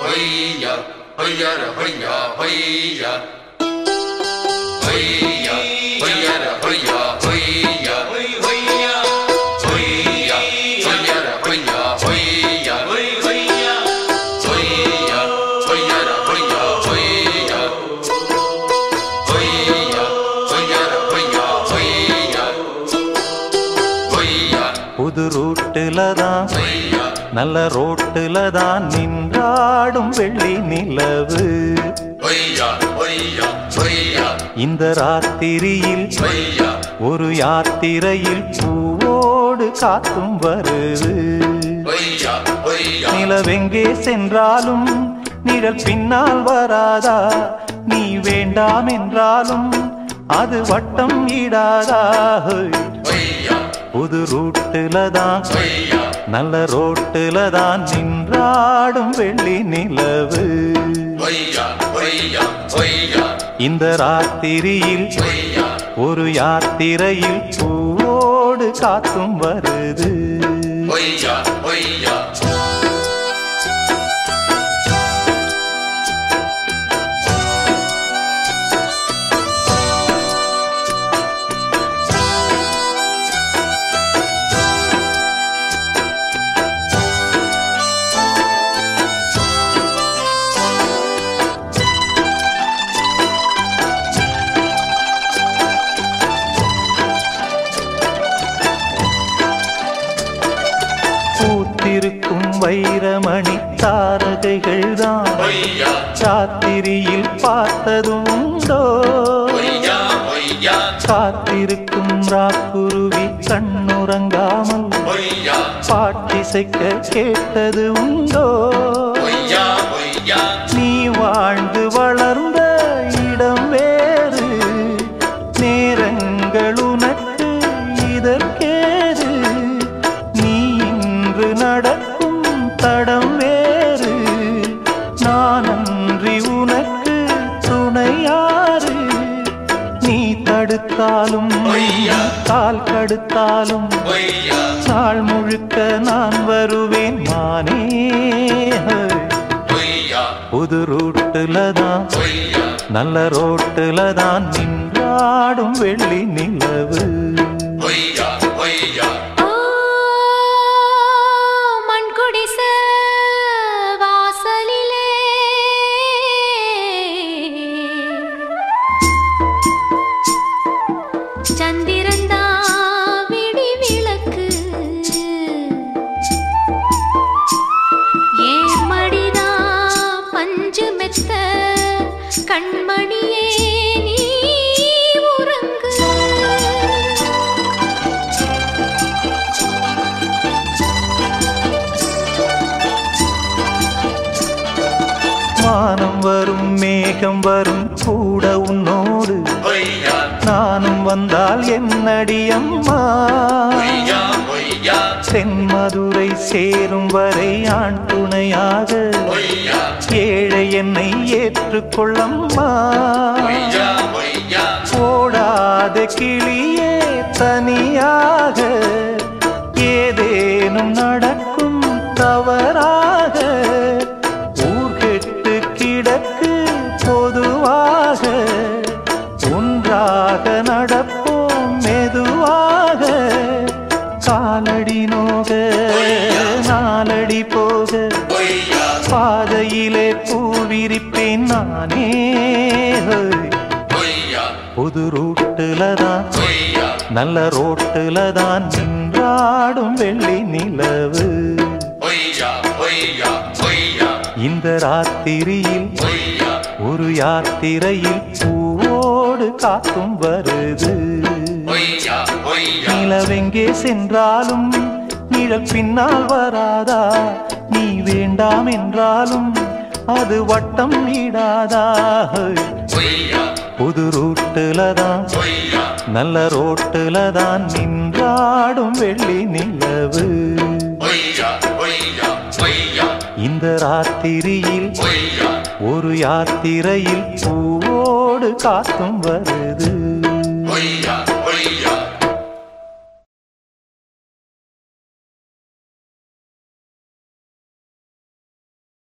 ஹொய்யா ஹொய்யர ஹொய்யா ஹொய்யா ஹொய்யா ஹொய்யர ஹொய்யா ஹொய்யா ஹொய்யா ஹொய்யர ஹொய்யா ஹொய்யா ஹொய்யா ஹொய்யர ஹொய்யா ஹொய்யா ஹொய்யா ஹொய்யர ஹொய்யா ஹொய்யா ஹொய்யா புது ரூட்டுல தான் ஹொய்யா நல்ல ரோட்டுல தான் நின்றாடும் வெள்ளி நிலவு ஹொய்யா ஹொய்யா ஹொய்யா இந்த ராத்திரியில் ஹொய்யா ஒரு யாத்திரையில் பூவோடு காத்தும் வருது ஹொய்யா ஹொய்யா நிலவெங்கே சென்றாலும் நிழல் பின்னால் வராதா நீ வேண்டாம் என்றாலும் அது வட்டம் ஈடாதா ஹோய். ஹொய்யா புது ரூட்டுல தான் ஹொய்யா நல்ல ரோட்டுல தான் நின்றாடும் வெள்ளி நிலவு ஹொய்யா ஹொய்யா ஹொய்யா இந்த ராத்திரியில் ஹொய்யா ஒரு யாத்திரையில் பூவோடு காத்தும் வருது ஹொய்யா ஹொய்யா பூத்திருக்கும் வைரமணி தாரகைகள் தான் ஹொய்யா ராத்திரியில் பார்த்ததும் உண்டோ ஹொய்யா ஹொய்யா காத்திருக்கும் ராக்குருவி கண்ணுறங்காமல் ஹொய்யா பாட்டிசைக்க கேட்டது உண்டோ ஹொய்யா ஹொய்யா நீ வாழ்ந்து வளர்ந்த இடம் வேறு நேரங்கள் உனக்கு இதற்கேது நீ இன்று நடக்கும் தடம் வேறு நான் அன்றி உனக்கு துணையாறு நீ தடுத்தாலும் ஐயா. கால் கடுத்தாலும் ஹொய்யா நாள் முழுக்க நான் வருவேன் மானே ஹொய்யா புது ரூட்டுல தான் ஹொய்யா நல்ல ரோட்டுல தான் நின்றாடும் வெள்ளி நிலவு ஹொய்யா ஹொய்யா ஆ மண் குடிச வாசலிலே சந்திரந்தா விடி விளக்கு ஏன் மடிதா பஞ்சு மெத்த கண்மணியே நீ உறங்கு வானம் வரும் மேகம் வரும் கூட உன்னோடு ஹொய்யா நானும் வந்தால் என்னடி அம்மா ஹொய்யா ஹொய்யா தென்மதுரை சேரும் வரை ஆண் துணையாக ஹொய்யா ஏழை என்னை ஏற்றுக்கொள்ளம்மா ஹொய்யா ஹொய்யா ஓடாத கிளியே தனியாக ஏதேனும் நடக்கும் தவறாக ஊர் கெட்டு கிடக்கு பொதுவாக ஒன்றாக நடப்போம் மெதுவாக காலடி நோக நாலடி போக ஹொய்யா பாதையிலே பூவிரிப்பேன் நானே ஹோய். ஹொய்யா புது ரூட்டுல தான் ஹொய்யா நல்ல ரோட்டுல தான் நின்றாடும் வெள்ளி நிலவு ஹொய்யா ஹொய்யா ஹொய்யா இந்த ராத்திரியில் ஹொய்யா ஒரு யாத்திரையில் பூவோடு காத்தும் வருது ஹொய்யா ஹொய்யா நிலவெங்கே சென்றாலும் நிழல் பின்னால் வராதா நீ வேண்டாம் என்றாலும் அது வட்டம் ஈடாதா ஹொய்யா புது ரூட்டுல தான் ஹொய்யா நல்ல ரோட்டுல தான் நின்றாடும் வெள்ளி நிலவு ஹொய்யா ஹொய்யா ஹொய்யா இந்த ராத்திரியில் ஹொய்யா ஒரு யாத்திரையில் பூவோடு காத்தும் வருது